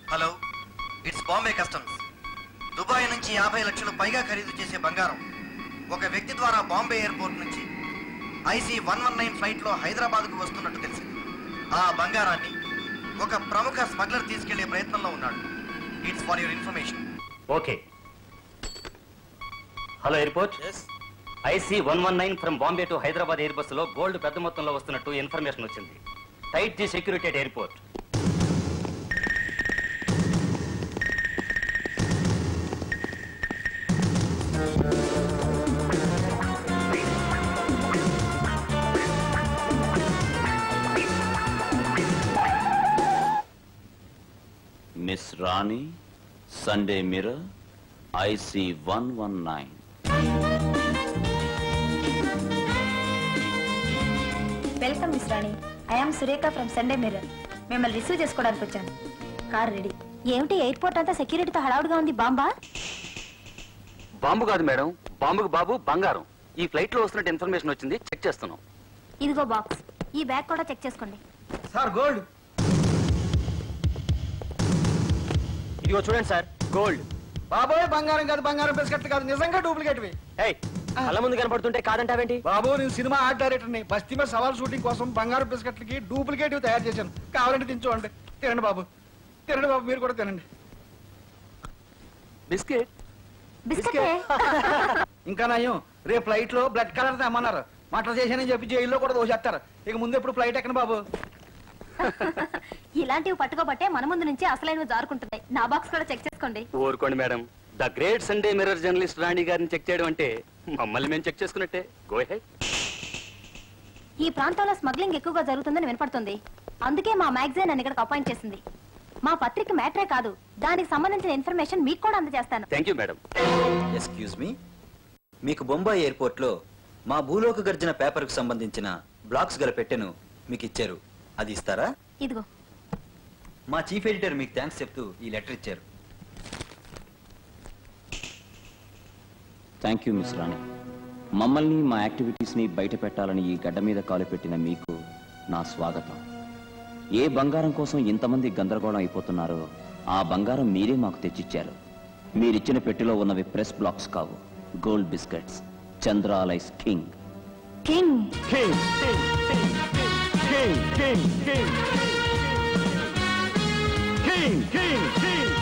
hello it's Bombay customs Dubai నుంచి యాభై లక్షలు పైగా ఖరీదు చేసే బంగారం ఒక వ్యక్తి ద్వారా బాంబే ఎయిర్పోర్ట్ నుంచి ఐసీ వన్ వన్ నైన్ ఫ్లైట్లో హైదరాబాద్కు వస్తున్నట్టు తెలిసింది ఆ బంగారాన్ని ఒక ప్రముఖ స్మగ్లర్ తీసుకెళ్లే ప్రయత్నంలో ఉన్నాడు it's for your information okay hello airport IC one one nine from Bombay to Hyderabad air బస్సులో గోల్డ్ పెద్ద మొత్తంలో వస్తున్నట్టు ఇన్ఫర్మేషన్ వచ్చింది tight the security at airport miss Rani Sunday Mirror IC one one nine welcome miss Rani I'm Surekha from Sunday Mirror మిమ్మల్ని receive చేసుకోవడానికి వచ్చాను car ready ఏమిటి airport అంతా సెక్యూరిటీతో హడావుడిగా ఉంది బాంబా బాంబు కాదు మేడం బాంబుకు బాబు బంగారం ఈ ఫ్లైట్ లో వస్తున్నట్టు ఇన్ఫర్మేషన్ వచ్చింది చెక్ చేస్తున్నాం ఇదిగో బాక్స్ ఈ బ్యాగ్ కూడా చెక్ చేసుకోండి సార్ గోల్డ్ ఇదిగో చూడండి సార్ గోల్డ్ బాబోయ్ బంగారం కాదు బంగారం బిస్కెట్ కాదు నిజంగా డూప్లికేట్ కళ్ళ ముందు కనపడుతుంటే కాదంటావేంటి బాబు నేను సినిమా ఆర్ట్ డైరెక్టర్ ని బస్తీ మీద సవాల్ షూటింగ్ కోసం బంగారం బిస్కెట్లకి డూప్లికేట్ తయారు చేశాను కావాలంటే తినచూడండి తినండి బాబు తినండి బాబు మీరు కూడా తినండి బిస్కెట్ బిస్కెట్ ఇంకా నయం రేపు ఫ్లైట్ లో బ్లడ్ కలర్ తెమ్మన్నారు మటర్ చేశానని చెప్పి జైల్లో కూడా దోషేస్తారు ఇక ముందు ఎప్పుడు ఫ్లైట్ ఎక్కను బాబు ఇలాంటివి పట్టుకోబట్టే మన ముందు నుంచి అసలైనవి జారుకుంటున్నాయి నా బాక్స్ కూడా చెక్ చేసుకోండి ఊరుకోండి madam the great Sunday Mirror journalist Rani garu check చేయడం అంటే మమ్మల్ని మేము చెక్ చేసుకున్నట్టే గో హెడ్ ఈ ప్రాంతంలో స్మగ్లింగ్ ఎక్కువగా జరుగుతుందని వినపడుతుంది అందుకే మా మ్యాగజైన్ నన్ను ఇక్కడికి అపాయింట్ చేసింది మా పత్రిక మ్యాటరే కాదు దానికి సంబంధించిన ఇన్ఫర్మేషన్ మీకు కూడా అందజేస్తాను thank you madam excuse me మీకు బొంబాయి ఎయిర్పోర్ట్లో మా భూలోక గర్జన పేపర్కు సంబంధించిన బ్లాక్స్ గల పెట్టెను మీకు ఇచ్చారు అది ఇస్తారా ఇదిగో మా చీఫ్ ఎడిటర్ మీకు థ్యాంక్స్ చెప్తూ ఈ లెటర్ ఇచ్చారు థ్యాంక్ యూ మిస్ రాణి మమ్మల్ని మా యాక్టివిటీస్ ని బయట పెట్టాలని ఈ గడ్డ మీద కాలు పెట్టిన మీకు నా స్వాగతం ఏ బంగారం కోసం ఇంతమంది గందరగోళం అయిపోతున్నారో ఆ బంగారం మీరే మాకు తెచ్చిచ్చారు మీరిచ్చిన పెట్టెలో ఉన్నవి ప్రెస్ బ్లాక్స్ కావు గోల్డ్ బిస్కెట్స్ చంద్రాలైస్ king king king king king king king king